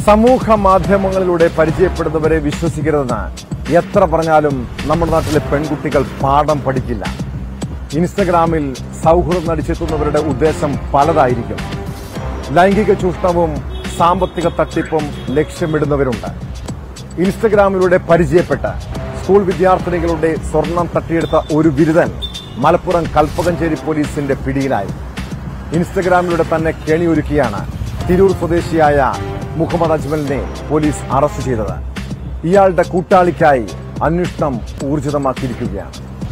സമൂഹ മാധ്യമങ്ങളിലൂടെ പരിചയപ്പെടുന്നവരെ വിശ്വസിക്കരുതെന്ന് എത്ര പറഞ്ഞാലും നമ്മുടെ നാട്ടിലെ പെൺകുട്ടികൾ പാഠം പഠിക്കില്ല ഇൻസ്റ്റഗ്രാമിൽ സൗഹൃദം നടിച്ചെത്തുന്നവരുടെ ഉദ്ദേശം പലതായിരിക്കും ലൈംഗിക ചൂഷണവും സാമ്പത്തിക തട്ടിപ്പും ലക്ഷ്യമിടുന്നവരുണ്ട് ഇൻസ്റ്റഗ്രാമിലൂടെ പരിചയപ്പെട്ട സ്കൂൾ വിദ്യാർത്ഥിനികളുടെ സ്വർണം തട്ടിയെടുത്ത ഒരു ബിരുദൻ മലപ്പുറം കൽപ്പകഞ്ചേരി പോലീസിന്റെ പിടിയിലായി ഇൻസ്റ്റഗ്രാമിലൂടെ തന്നെ കെണിയൊരുക്കിയാണ് തിരൂർ സ്വദേശിയായ മുഹമ്മദ് അജ്മലിനെ പോലീസ് അറസ്റ്റ് ചെയ്തത് ഇയാളുടെ കൂട്ടാളിക്കായി അന്വേഷണം ഊർജിതമാക്കിയിരിക്കുകയാണ്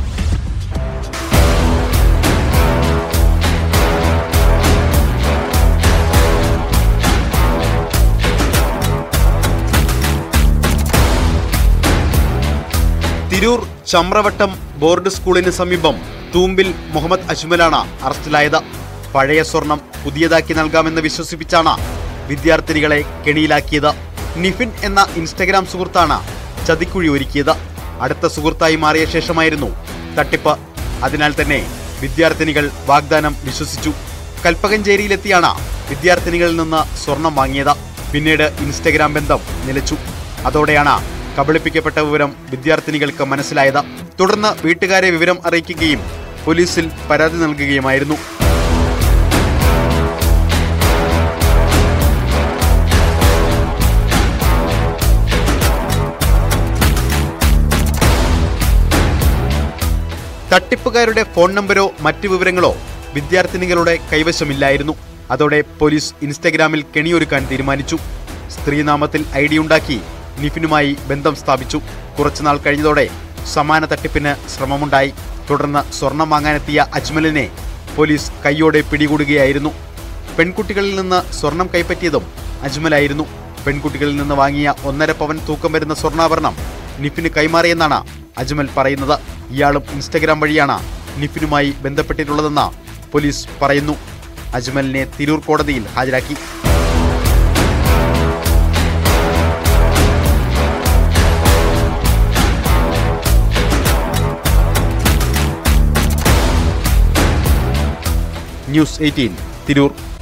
തിരൂർ ചമ്രവട്ടം ബോർഡ് സ്കൂളിന് സമീപം തൂമ്പിൽ മുഹമ്മദ് അജ്മലാണ് അറസ്റ്റിലായത് പഴയ സ്വർണം പുതിയതാക്കി നൽകാമെന്ന് വിശ്വസിപ്പിച്ചാണ് വിദ്യാർത്ഥിനികളെ കെണിയിലാക്കിയത് നിഫിൻ എന്ന ഇൻസ്റ്റഗ്രാം സുഹൃത്താണ് ചതിക്കുഴി ഒരുക്കിയത് അടുത്ത സുഹൃത്തായി മാറിയ ശേഷമായിരുന്നു തട്ടിപ്പ് അതിനാൽ തന്നെ വിദ്യാർത്ഥിനികൾ വാഗ്ദാനം വിശ്വസിച്ചു കൽപ്പകഞ്ചേരിയിലെത്തിയാണ് വിദ്യാർത്ഥിനികളിൽ നിന്ന് സ്വർണം വാങ്ങിയത് പിന്നീട് ഇൻസ്റ്റഗ്രാം ബന്ധം നിലച്ചു അതോടെയാണ് കബളിപ്പിക്കപ്പെട്ട വിവരം വിദ്യാർത്ഥിനികൾക്ക് മനസ്സിലായത് തുടർന്ന് വീട്ടുകാരെ വിവരം അറിയിക്കുകയും പോലീസിൽ പരാതി നൽകുകയുമായിരുന്നു തട്ടിപ്പുകാരുടെ ഫോൺ നമ്പരോ മറ്റു വിവരങ്ങളോ വിദ്യാർത്ഥിനികളുടെ കൈവശമില്ലായിരുന്നു അതോടെ പോലീസ് ഇൻസ്റ്റഗ്രാമിൽ കെണിയൊരുക്കാൻ തീരുമാനിച്ചു സ്ത്രീനാമത്തിൽ ഐ ഡി ഉണ്ടാക്കി നിഫിനുമായി ബന്ധം സ്ഥാപിച്ചു കുറച്ചുനാൾ കഴിഞ്ഞതോടെ സമാന തട്ടിപ്പിന് ശ്രമമുണ്ടായി തുടർന്ന് സ്വർണം വാങ്ങാനെത്തിയ അജ്മലിനെ പോലീസ് കൈയോടെ പിടികൂടുകയായിരുന്നു പെൺകുട്ടികളിൽ നിന്ന് സ്വർണം കൈപ്പറ്റിയതും അജ്മലായിരുന്നു പെൺകുട്ടികളിൽ നിന്ന് വാങ്ങിയ ഒന്നര പവൻ തൂക്കം വരുന്ന സ്വർണ്ണാഭരണം നിഫിന് കൈമാറിയെന്നാണ് അജ്മൽ പറയുന്നത് ഇയാളും ഇൻസ്റ്റഗ്രാം വഴിയാണ് നിഫിനുമായി ബന്ധപ്പെട്ടിട്ടുള്ളതെന്ന് പോലീസ് പറയുന്നു അജ്മലിനെ തിരൂർ കോടതിയിൽ ഹാജരാക്കി ന്യൂസ് എയ്റ്റീൻ തിരൂർ